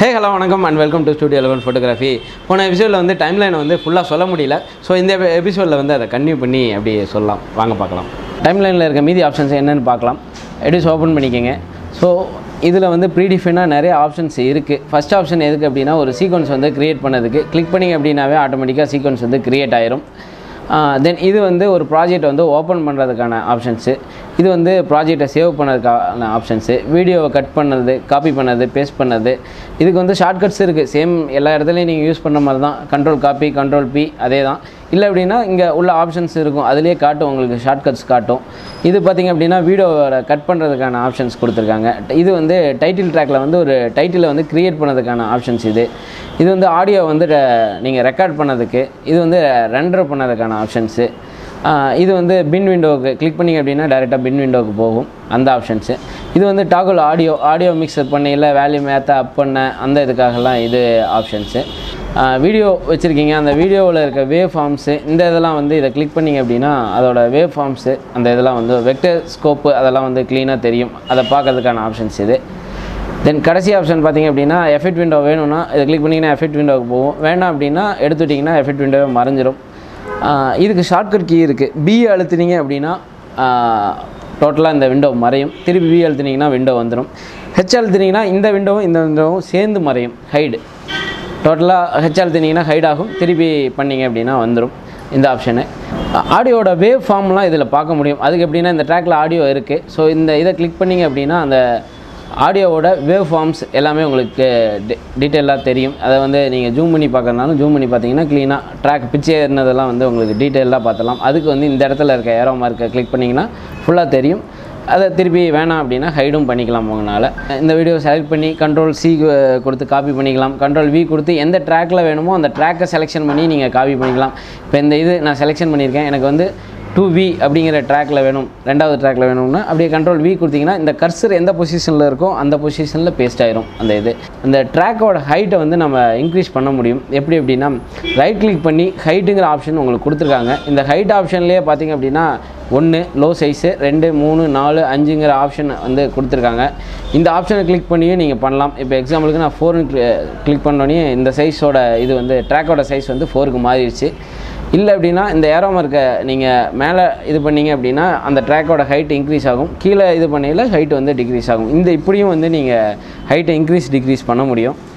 ஹே hello வணக்கம் and welcome to studio level photography போன எபிசோடில் வந்து டைம்லைன் வந்து ஃபுல்லாக சொல்ல முடியல ஸோ இந்த எபிசோடில் வந்து அதை கன்டினியூ பண்ணி அப்படி சொல்லலாம் வாங்க பார்க்கலாம் டைம்லைனில் இருக்க மீதி ஆப்ஷன்ஸ் என்னென்னு பார்க்கலாம் எடிஸ் ஓப்பன் பண்ணிக்கோங்க ஸோ இதில் வந்து ப்ரீடிஃபைனாக நிறைய ஆப்ஷன்ஸ் இருக்குது ஃபஸ்ட் ஆப்ஷன் எதுக்கு அப்படின்னா ஒரு சீக்வன்ஸ் வந்து க்ரியேட் பண்ணதுக்கு கிளிக் பண்ணிங்க அப்படின்னாவே ஆட்டோமேட்டிக்காக சீக்வன்ஸ் வந்து க்ரியேட் ஆயிரும் தென் இது வந்து ஒரு ப்ராஜெக்ட் வந்து ஓப்பன் பண்ணுறதுக்கான ஆப்ஷன்ஸு இது வந்து ப்ராஜெக்டை சேவ் பண்ணதுக்கான ஆப்ஷன்ஸு வீடியோவை கட் பண்ணது காப்பி பண்ணது பேஸ்ட் பண்ணது இதுக்கு வந்து ஷார்ட்கட்ஸ் இருக்குது சேம் எல்லா இடத்துலையும் நீங்கள் யூஸ் பண்ண மாதிரி தான் கண்ட்ரோல் காப்பி கண்ட்ரோல் பி அதே தான் இல்லை அப்படின்னா இங்கே உள்ள ஆப்ஷன்ஸ் இருக்கும் அதுலேயே காட்டும் உங்களுக்கு ஷார்ட்கட்ஸ் காட்டும் இது பார்த்திங்க அப்படின்னா வீடியோவை கட் பண்ணுறதுக்கான ஆப்ஷன்ஸ் கொடுத்துருக்காங்க இது வந்து டைட்டில் ட்ராக்கில் வந்து ஒரு டைட்டிலை வந்து க்ரியேட் பண்ணதுக்கான ஆப்ஷன்ஸ் இது இது வந்து ஆடியோ வந்து நீங்கள் ரெக்கார்ட் பண்ணதுக்கு இது வந்து ரெண்டர் பண்ணதுக்கான ஆப்ஷன்ஸு இது வந்து பின் விண்டோவுக்கு கிளிக் பண்ணிங்க அப்படின்னா டேரெக்டாக பின் விண்டோவுக்கு போகும் அந்த ஆப்ஷன்ஸு இது வந்து டாகுல் ஆடியோ ஆடியோ மிக்சர் பண்ணையில் வேல்யூம் ஏற்ற அப் பண்ண அந்த இதுக்காகலாம் இது ஆப்ஷன்ஸு வீடியோ வச்சுருக்கீங்க அந்த வீடியோவில் இருக்க வேவ் ஃபார்ம்ஸு இந்த இதெல்லாம் வந்து இதை கிளிக் பண்ணிங்க அப்படின்னா அதோட வேவ் ஃபார்ம்ஸு அந்த இதெல்லாம் வந்து வெக்டர் ஸ்கோப்பு அதெல்லாம் வந்து க்ளீனாக தெரியும் அதை பார்க்கறதுக்கான ஆப்ஷன்ஸ் இது தென் கடைசி ஆப்ஷன் பார்த்தீங்க அப்படின்னா எஃபெக்ட் விண்டோ வேணும்னா இதை கிளிக் பண்ணிங்கன்னா எஃபெக்ட் விண்டோவுக்கு போகும் வேணாம் அப்படின்னா எடுத்துட்டிங்கன்னா எஃபெக்ட் விண்டோவே மறைஞ்சிரும் ஆஹ் இதுக்கு ஷார்ட்கட் கீ இருக்குது பி அழுத்துனீங்க அப்படின்னா டோட்டலாக இந்த விண்டோ மறையும் திருப்பி பி அழுத்துனீங்கன்னா விண்டோ வந்துடும் ஹெச் அழுத்துனீங்கன்னா இந்த விண்டோவும் இந்த விண்டோவும் சேர்ந்து மறையும் ஹைடு டோட்டலாக ஹெச் அழுத்துனீங்கன்னா ஹைட் ஆகும் திருப்பி பண்ணீங்க அப்படின்னா வந்துடும் இந்த ஆப்ஷனு ஆடியோட வேவ் ஃபார்ம்லாம் இதில் பார்க்க முடியும் அதுக்கு எப்படின்னா இந்த ட்ராக்கில் ஆடியோ இருக்குது ஸோ இந்த இதை கிளிக் பண்ணிங்க அப்படின்னா அந்த ஆடியோவோட வேவ் ஃபார்ம்ஸ் எல்லாமே உங்களுக்கு டி டீட்டெயிலாக தெரியும் அதை வந்து நீங்கள் ஜூம் பண்ணி பார்க்கறதுனாலும் ஜூம் பண்ணி பார்த்தீங்கன்னா க்ளீனாக ட்ராக் பிச்சை ஏறினதெல்லாம் வந்து உங்களுக்கு டீட்டெயிலாக பார்த்தலாம் அதுக்கு வந்து இந்த இடத்துல இருக்க ஏரோ மார்க்கை கிளிக் பண்ணிங்கன்னா ஃபுல்லாக தெரியும் அதை திருப்பி வேணாம் அப்படின்னா ஹைடும் பண்ணிக்கலாம் உங்களால் இந்த வீடியோ செலக்ட் பண்ணி கண்ட்ரோல் சி கொடுத்து காப்பி பண்ணிக்கலாம் கண்ட்ரோல் வி கொடுத்து எந்த ட்ராக்கில் வேணுமோ அந்த ட்ராக்கை செலெக்ஷன் பண்ணி நீங்கள் காப்பி பண்ணிக்கலாம் இப்போ இந்த இது நான் செலெக்ஷன் பண்ணியிருக்கேன் எனக்கு வந்து டூ வி அப்படிங்கிற ட்ராக்கில் வேணும் ரெண்டாவது ட்ராக்கில் வேணும்னா அப்படியே கண்ட்ரோல் வி கொடுத்தீங்கன்னா இந்த கர்சர் எந்த பொசிஷனில் இருக்கோ அந்த பொசிஷனில் பேஸ்ட் ஆயிரும் அந்த இது அந்த ட்ராக்கோட ஹைட்டை வந்து நம்ம இன்க்ரீஸ் பண்ண முடியும் எப்படி அப்படின்னா ரைட் கிளிக் பண்ணி ஹைட்டுங்கிற ஆப்ஷன் உங்களுக்கு கொடுத்துருக்காங்க இந்த ஹைட் ஆப்ஷன்லேயே பார்த்தீங்க அப்படின்னா ஒன்று லோ சைஸு ரெண்டு மூணு நாலு அஞ்சுங்கிற ஆப்ஷன் வந்து கொடுத்துருக்காங்க இந்த ஆப்ஷனை கிளிக் பண்ணியும் நீங்கள் பண்ணலாம் இப்போ எக்ஸாம்பிளுக்கு நான் ஃபோர்னு கிளிக் பண்ணோடனே இந்த சைஸோட இது வந்து ட்ராக்கோட சைஸ் வந்து ஃபோருக்கு மாறிடுச்சு இல்லை அப்படின்னா இந்த ஏரோ மார்க்கை நீங்கள் மேலே இது பண்ணீங்க அப்படின்னா அந்த ட்ராக்கோட ஹைட் இன்க்ரீஸ் ஆகும் கீழே இது பண்ணையில் ஹைட் வந்து டிக்ரீஸ் ஆகும் இந்த இப்படியும் வந்து நீங்கள் ஹைட்டை இன்க்ரீஸ் டிக்ரீஸ் பண்ண முடியும்